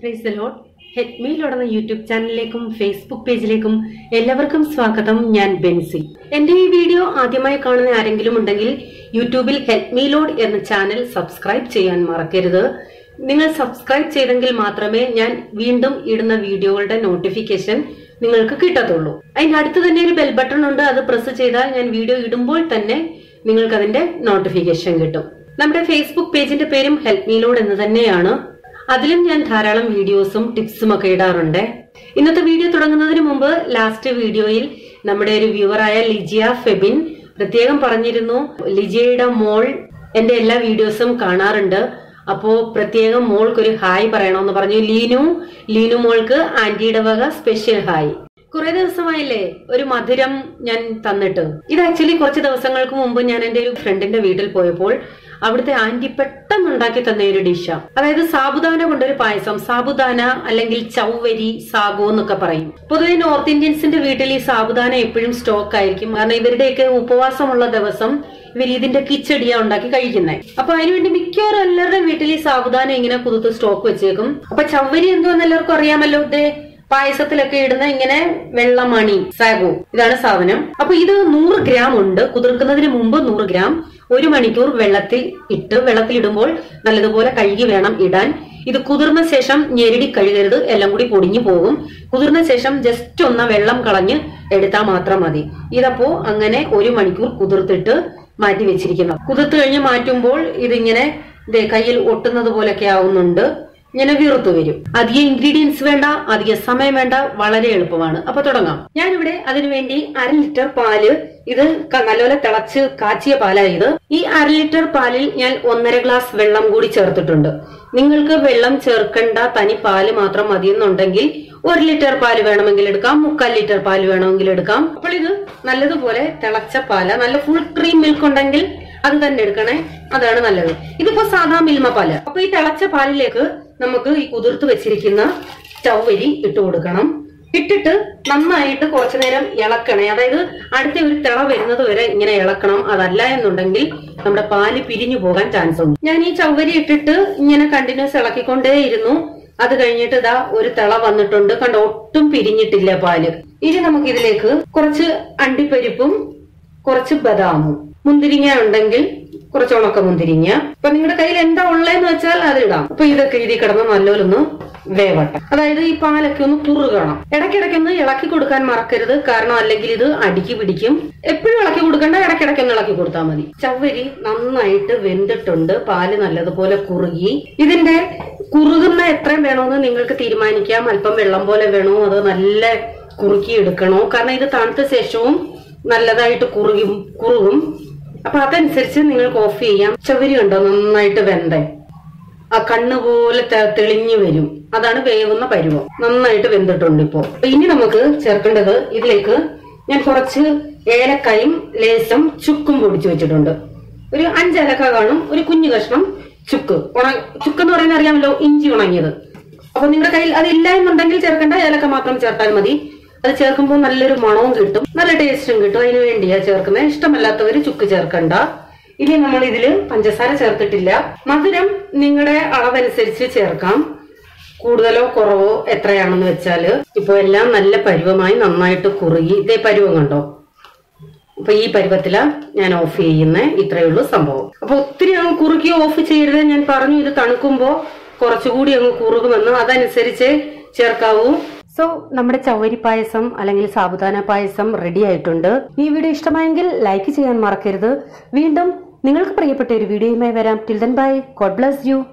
price the Lord ഹെഡ്മീലോടുന്ന YouTube ചാനലിലേക്കും Facebook പേജിലേക്കും എല്ലാവർക്കും സ്വാഗതം ഞാൻ ബെൻസി എന്റെ ഈ വീഡിയോ ആദ്യമായി കാണുന്ന ആരെങ്കിലും ഉണ്ടെങ്കിൽ യൂട്യൂബിൽ ഹെൽപ് മീ ലോഡ് എന്ന ചാനൽ സബ്സ്ക്രൈബ് ചെയ്യാൻ മറക്കരുത് നിങ്ങൾ സബ്സ്ക്രൈബ് ചെയ്തെങ്കിൽ മാത്രമേ ഞാൻ വീണ്ടും ഇടുന്ന വീഡിയോകളുടെ നോട്ടിഫിക്കേഷൻ നിങ്ങൾക്ക് കിട്ടത്തുള്ളൂ അതിന്റെ അടുത്ത് തന്നെ ഒരു ബെൽ ബട്ടൺ ഉണ്ട് അത് പ്രസ് ചെയ്താൽ ഞാൻ വീഡിയോ ഇടുമ്പോൾ തന്നെ നിങ്ങൾക്ക് അതിന്റെ നോട്ടിഫിക്കേഷൻ കിട്ടും നമ്മുടെ ഫേസ്ബുക്ക് പേജിന്റെ പേരും ഹെൽപ് മീ ലോഡ് എന്ന് തന്നെയാണ് അതിലും ഞാൻ ധാരാളം വീഡിയോസും ടിപ്സും ഒക്കെ ഇടാറുണ്ട് ഇന്നത്തെ വീഡിയോ തുടങ്ങുന്നതിന് മുമ്പ് ലാസ്റ്റ് വീഡിയോയിൽ നമ്മുടെ ഒരു വ്യൂവറായ ലിജിയ ഫെബിൻ പ്രത്യേകം പറഞ്ഞിരുന്നു ലിജിയയുടെ മോൾ എന്റെ എല്ലാ വീഡിയോസും കാണാറുണ്ട് അപ്പോ പ്രത്യേകം മോൾക്ക് ഒരു ഹായ് പറയണമെന്ന് പറഞ്ഞു ലീനു ലീനു മോൾക്ക് ആന്റിയുടെ വക സ്പെഷ്യൽ ഹായ് കുറെ ദിവസമായില്ലേ ഒരു മധുരം ഞാൻ തന്നിട്ട് ഇത് ആക്ച്വലി കുറച്ച് ദിവസങ്ങൾക്ക് മുമ്പ് ഞാൻ എന്റെ ഒരു ഫ്രണ്ടിന്റെ വീട്ടിൽ പോയപ്പോൾ അവിടുത്തെ ആന്റി പെട്ടെന്ന് ഉണ്ടാക്കി തന്ന ഒരു ഡിഷാ അതായത് സാബുദാന കൊണ്ടൊരു പായസം സാബുദാന അല്ലെങ്കിൽ ചൗവരി സാഗോ എന്നൊക്കെ പറയും പൊതുവെ നോർത്ത് ഇന്ത്യൻസിന്റെ വീട്ടിൽ ഈ സാബുദാന എപ്പോഴും സ്റ്റോക്ക് ആയിരിക്കും കാരണം ഇവരുടെയൊക്കെ ഉപവാസമുള്ള ദിവസം ഇവർ ഇതിന്റെ കിച്ചടിയാ ഉണ്ടാക്കി കഴിക്കുന്നത് അപ്പൊ അതിനുവേണ്ടി മിക്കവാറും എല്ലാവരുടെയും വീട്ടിൽ ഈ സാബുദാന ഇങ്ങനെ കുതിർത്ത് സ്റ്റോക്ക് വെച്ചേക്കും അപ്പൊ ചവ്വരി എന്തോന്ന് എല്ലാവർക്കും അറിയാമല്ലോ ദേ പായസത്തിലൊക്കെ ഇടുന്ന ഇങ്ങനെ വെള്ളമണി സാഗോ ഇതാണ് സാധനം അപ്പൊ ഇത് നൂറ് ഗ്രാം ഉണ്ട് കുതിർക്കുന്നതിന് മുമ്പ് നൂറ് ഗ്രാം ഒരു മണിക്കൂർ വെള്ളത്തിൽ ഇട്ട് വെള്ളത്തിൽ ഇടുമ്പോൾ നല്ലതുപോലെ കഴുകി വേണം ഇടാൻ ഇത് കുതിർന്ന ശേഷം ഞെരടി കഴുകരുത് എല്ലാം കൂടി പൊടിഞ്ഞു പോകും കുതിർന്ന ശേഷം ജസ്റ്റ് ഒന്ന് വെള്ളം കളഞ്ഞ് എടുത്താൽ മാത്രം മതി ഇതപ്പോ അങ്ങനെ ഒരു മണിക്കൂർ കുതിർത്തിട്ട് മാറ്റി വെച്ചിരിക്കുന്നു കുതിർത്ത് കഴിഞ്ഞ് മാറ്റുമ്പോൾ ഇതിങ്ങനെ ദേ കയ്യിൽ ഒട്ടുന്നത് പോലൊക്കെ ആവുന്നുണ്ട് ഇങ്ങനെ വീർത്തു വരും അധിക ഇൻഗ്രീഡിയൻസ് വേണ്ട അധിക സമയം വേണ്ട വളരെ എളുപ്പമാണ് അപ്പൊ തുടങ്ങാം ഞാനിവിടെ അതിനുവേണ്ടി അര ലിറ്റർ പാല് ഇത് ക- നല്ലപോലെ തിളച്ച് കാച്ചിയ പാലായത് ഈ അര ലിറ്റർ പാലിൽ ഞാൻ ഒന്നര ഗ്ലാസ് വെള്ളം കൂടി ചേർത്തിട്ടുണ്ട് നിങ്ങൾക്ക് വെള്ളം ചേർക്കേണ്ട തനി പാല് മാത്രം മതിയെന്നുണ്ടെങ്കിൽ ഒരു ലിറ്റർ പാല് വേണമെങ്കിൽ എടുക്കാം മുക്കാൽ ലിറ്റർ പാല് വേണമെങ്കിൽ എടുക്കാം അപ്പോൾ ഇത് നല്ലതുപോലെ തിളച്ച പാല നല്ല ഫുൾ ക്രീം മിൽക്ക് ഉണ്ടെങ്കിൽ അത് തന്നെ എടുക്കണേ അതാണ് നല്ലത് ഇതിപ്പോ സാധാ മിൽമ പാല് അപ്പൊ ഈ തിളച്ച പാലിലേക്ക് നമുക്ക് ഈ കുതിർത്ത് വെച്ചിരിക്കുന്ന ചവ്വരി ഇട്ട് കൊടുക്കണം ഇട്ടിട്ട് നന്നായിട്ട് കുറച്ചു നേരം ഇളക്കണേ അതായത് അടുത്ത ഒരു തിള വരുന്നത് വരെ ഇങ്ങനെ ഇളക്കണം അതല്ല എന്നുണ്ടെങ്കിൽ നമ്മുടെ പാല് പിരിഞ്ഞു പോകാൻ ചാൻസ് ഉണ്ട് ഞാൻ ഈ ചവ്വരി ഇട്ടിട്ട് ഇങ്ങനെ കണ്ടിന്യൂസ് ഇളക്കിക്കൊണ്ടേയിരുന്നു അത് കഴിഞ്ഞിട്ട് ഇതാ ഒരു തിള വന്നിട്ടുണ്ട് കണ്ടോ ഒട്ടും പിരിഞ്ഞിട്ടില്ല പാല് ഇനി നമുക്ക് ഇതിലേക്ക് കുറച്ച് അണ്ടിപ്പരിപ്പും കുറച്ച് ബദാമും മുന്തിരിങ്ങ ഉണ്ടെങ്കിൽ കുറച്ച് ഉണക്ക മുന്തിരിങ്ങ അപ്പൊ നിങ്ങളുടെ കയ്യിൽ എന്താ ഉള്ളതെന്ന് വെച്ചാൽ അത് ഇടാം അപ്പൊ ഇതൊക്കെ ഇതിൽ കിടന്ന് നല്ലൊരൊന്ന് വേവട്ടെ അതായത് ഈ പാലൊക്കെ ഒന്ന് കുറുകണം ഇടയ്ക്കിടയ്ക്കൊന്ന് ഇളക്കി കൊടുക്കാൻ മറക്കരുത് കാരണം അല്ലെങ്കിൽ ഇത് അടുക്കി പിടിക്കും എപ്പോഴും ഇളക്കി കൊടുക്കണ്ട ഇടയ്ക്കിടയ്ക്കൊന്ന് ഇളക്കി കൊടുത്താൽ മതി ചവ്വരി നന്നായിട്ട് വെന്തിട്ടുണ്ട് പാല് നല്ലതുപോലെ കുറുകി ഇതിന്റെ കുറുകുന്ന എത്രയും വേണമെന്ന് നിങ്ങൾക്ക് തീരുമാനിക്കാം അല്പം വെള്ളം പോലെ വേണോ അതോ നല്ല കുറുക്കി എടുക്കണോ കാരണം ഇത് തണുത്ത ശേഷവും നല്ലതായിട്ട് കുറുകും കുറുകും അപ്പൊ അതനുസരിച്ച് നിങ്ങൾക്ക് ഓഫ് ചെയ്യാം ചവരി കണ്ടോ നന്നായിട്ട് വെന്തേ ആ കണ്ണ് പോലെ തെ- തെളിഞ്ഞു വരും അതാണ് വേവുന്ന പരുവം നന്നായിട്ട് വെന്തിട്ടുണ്ട് ഇപ്പോ അപ്പൊ ഇനി നമുക്ക് ചേർക്കേണ്ടത് ഇതിലേക്ക് ഞാൻ കുറച്ച് ഏലക്കായും ലേശം ചുക്കും പൊടിച്ചു വെച്ചിട്ടുണ്ട് ഒരു അഞ്ചേലക്ക കാണും ഒരു കുഞ്ഞു കഷ്ണം ചുക്ക് ഉണ ചുക്ക് എന്ന് പറയുന്നത് അറിയാമല്ലോ ഇഞ്ചി ഉണങ്ങിയത് അപ്പൊ നിങ്ങളുടെ കയ്യിൽ അതില്ല എന്നുണ്ടെങ്കിൽ ചേർക്കേണ്ട ഏലക്ക മാത്രം ചേർത്താൽ മതി അത് ചേർക്കുമ്പോൾ നല്ലൊരു മണവും കിട്ടും നല്ല ടേസ്റ്റും കിട്ടും അതിന് വേണ്ടിയാ ചേർക്കുന്നത് ഇഷ്ടമല്ലാത്തവര് ചുക്ക് ചേർക്കണ്ട ഇനി നമ്മൾ ഇതില് പഞ്ചസാര ചേർത്തിട്ടില്ല മധുരം നിങ്ങളുടെ അളവനുസരിച്ച് ചേർക്കാം കൂടുതലോ കുറവോ എത്രയാണെന്ന് വെച്ചാല് ഇപ്പൊ എല്ലാം നല്ല പരുവമായി നന്നായിട്ട് കുറുകി ഇതേ പരുവം കണ്ടോ അപ്പൊ ഈ പരുവത്തില ഞാൻ ഓഫ് ചെയ്യുന്നേ ഇത്രയേ ഉള്ളൂ സംഭവം അപ്പൊ ഒത്തിരി അങ്ങ് കുറുക്കി ഓഫ് ചെയ്യരുത് ഞാൻ പറഞ്ഞു ഇത് തണുക്കുമ്പോ കുറച്ചുകൂടി അങ്ങ് കുറുകുമെന്ന് അതനുസരിച്ച് ചേർക്കാവൂ സോ നമ്മുടെ ചവരി പായസം അല്ലെങ്കിൽ സാബുദാന പായസം റെഡി ആയിട്ടുണ്ട് ഈ വീഡിയോ ഇഷ്ടമായെങ്കിൽ ലൈക്ക് ചെയ്യാൻ മറക്കരുത് വീണ്ടും നിങ്ങൾക്ക് പ്രിയപ്പെട്ട ഒരു വീഡിയോയുമായി വരാം till then bye God bless U